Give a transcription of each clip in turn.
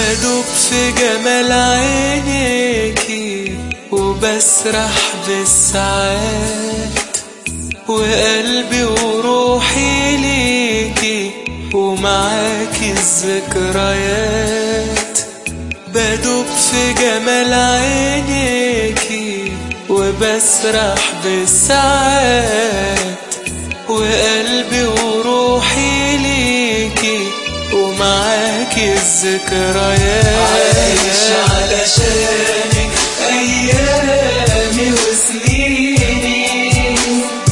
بدوب في جمال عينيكي وبسرح بالساعات وقلبي وروحي ليكي ومعاكي الذكريات بدوب في جمال عينيكي وبسرح بالساعات وقلبي وروحي ليكي ومعاكي الذكريات عايش علشانك أيامي وسنيني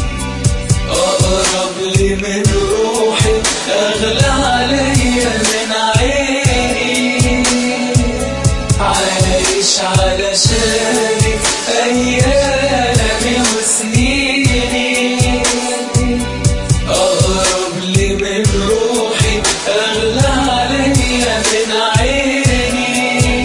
أقرب لي من روحي أغلى عليا من عيني عايش علشانك أيامي وسنيني أقرب لي من روحي أغلى عليا من عيني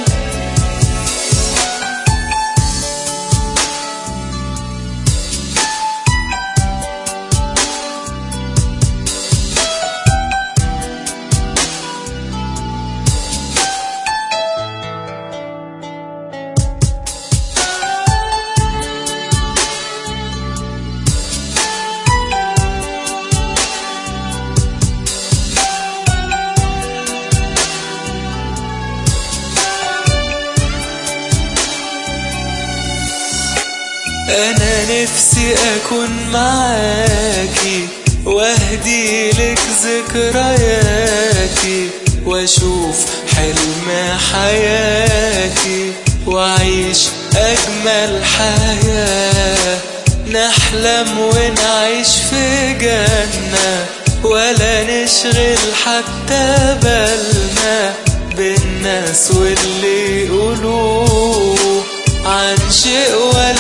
أنا نفسي أكون معاكي وأهدي لك ذكرياتي وأشوف حلم حياتي وأعيش أجمل حياة نحلم ونعيش في جنة ولا نشغل حتى بالنا بالناس واللي يقولوه عن شيء ولا